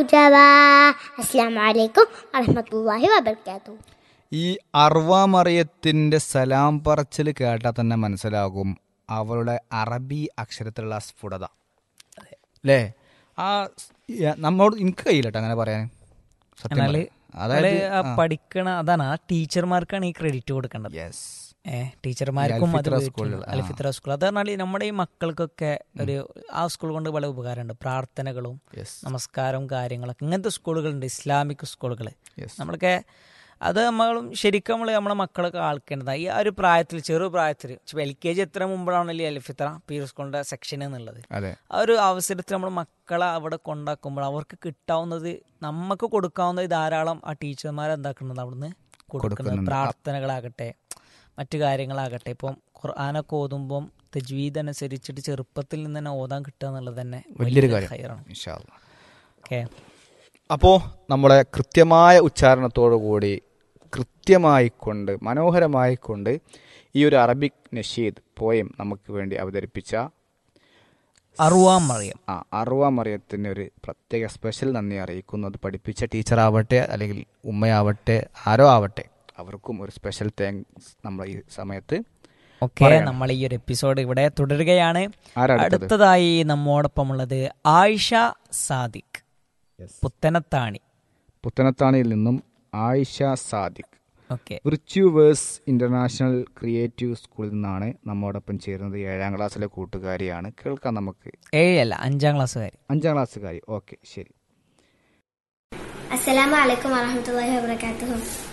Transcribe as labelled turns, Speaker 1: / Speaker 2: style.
Speaker 1: അസ്സാം വലൈക്കും വറഹമത്തല്ലാഹി വബർക്കാത്തു
Speaker 2: ഈ അർവാമറിയത്തിൻ്റെ സലാം പറച്ചിൽ കേട്ടാൽ തന്നെ മനസ്സിലാകും അവളുടെ അറബി അക്ഷരത്തിലുള്ള ആ സ്ഫുടത അല്ലേ ആ സ്- യ- നമ്മോട് എനിക്ക് കഴിയില്ല അങ്ങനെ പറയാൻ സത്യം
Speaker 3: എന്നാല്
Speaker 2: പറയാം. അതായത്
Speaker 3: ആ പഠിക്കണ അതാണ് ആ ടീച്ചർമാർക്കാണ് ഈ ക്രെഡിറ്റ് കൊടുക്കേണ്ടത്
Speaker 2: യെസ്
Speaker 3: ഏഹ് ടീച്ചർമാർക്കും അത്
Speaker 2: അൽഫിത്ര
Speaker 3: വീട്ടിൽ-
Speaker 2: സ്കൂളിൽ, ആ.
Speaker 3: അൽഫിത്ര സ്കൂൾ അത് പറഞ്ഞാൽ നമ്മുടെ ഈ മക്കൾക്കൊക്കെ ഒരു ആ സ്കൂൾ കൊണ്ട് വളരെ ഉപകാരമുണ്ട് പ്രാർത്ഥനകളും
Speaker 2: യെസ്
Speaker 3: നമസ്കാരവും കാര്യങ്ങളൊക്കെ ഇങ്ങനത്തെ സ്കൂളുകളുണ്ട് ഇസ്ലാമിക് സ്കൂളുകൾ
Speaker 2: യെസ്
Speaker 3: നമ്മളൊക്കെ അത് നമ്മളും ശരിക്കും നമ്മൾ നമ്മളെ മക്കളൊക്കെ ആൾക്കേണ്ടതാണ് ഈ ആ ഒരു പ്രായത്തിൽ ചെറു പ്രായത്തിൽ എൽ കെ ജി എത്ര മുമ്പാണല്ലോ ഈ അൽഫിത്ര പി സ്കൂളിന്റെ സെക്ഷൻ എന്നുള്ളത്
Speaker 2: അതെ
Speaker 3: ആ ഒരു അവസരത്തിൽ നമ്മൾ മക്കളെ അവിടെ കൊണ്ടാക്കുമ്പോൾ അവർക്ക് കിട്ടാവുന്നത് നമുക്ക് കൊടുക്കാവുന്നത് ധാരാളം ആ ടീച്ചർമാർ എന്താക്കുന്നത് അവിടുന്ന് കൊടുക്കുന്നത്
Speaker 2: കൊടുക്കുന്നുണ്ട്.
Speaker 3: പ്രാർത്ഥനകളാകട്ടെ മറ്റു കാര്യങ്ങളാകട്ടെ ഇപ്പം ഖുർആാനൊക്കെ ഓതുമ്പം തജ്വീദ് അനുസരിച്ചിട്ട് ചെറുപ്പത്തിൽ നിന്ന് തന്നെ ഓതാൻ കിട്ടുക എന്നുള്ളത് തന്നെ
Speaker 2: വലിയൊരു കാര്യം
Speaker 3: ഹൈറാണ്
Speaker 2: ഇൻഷാ അല്ലാ.
Speaker 3: ഓക്കെ
Speaker 2: അപ്പോൾ നമ്മളെ കൃത്യമായ ഉച്ചാരണത്തോടു കൂടി കൃത്യമായി കൊണ്ട് മനോഹരമായി കൊണ്ട് ഈ ഒരു അറബിക് നഷീദ് പോയം നമുക്ക് വേണ്ടി അവതരിപ്പിച്ച
Speaker 3: അറുവാം മറിയം
Speaker 2: ആ അറുവ മറിയത്തിന് ഒരു പ്രത്യേക സ്പെഷ്യൽ നന്ദി അറിയിക്കുന്നത് പഠിപ്പിച്ച ടീച്ചറാവട്ടെ അല്ലെങ്കിൽ ഉമ്മയാവട്ടെ ആരോ ആവട്ടെ അവർക്കും ഒരു സ്പെഷ്യൽ താങ്ക്സ് നമ്മൾ ഈ സമയത്ത്
Speaker 3: ഓക്കെ
Speaker 2: പറയണം.
Speaker 3: നമ്മൾ ഈ ഒരു എപ്പിസോഡ് ഇവിടെ തുടരുകയാണ്
Speaker 2: ആരാ അടുത്തത്
Speaker 3: അടുത്തതായി നമ്മോടൊപ്പമുള്ളത് ആയിഷ സാദിഖ് പുത്തനത്താണി
Speaker 2: പുത്തനത്താണിയിൽ നിന്നും Ayisha Sadiq
Speaker 3: okay
Speaker 2: Virtuverse international creative സ്കൂളിൽ നിന്നാണ് നമ്മോടൊപ്പം ചേരുന്നത് ഏഴാം ക്ലാസ്സിലെ കൂട്ടുകാരിയാണ് കേൾക്കാം നമുക്ക്
Speaker 3: ഏഴല്ല അഞ്ചാം ക്ലാസ്സുകാർ
Speaker 2: അഞ്ചാം ക്ലാസ്സുകാരി ഓക്കെ ശരി
Speaker 1: അസ്സലാമു അലൈക്കും വറഹമത്തല്ലാഹി വബർക്കാത്തു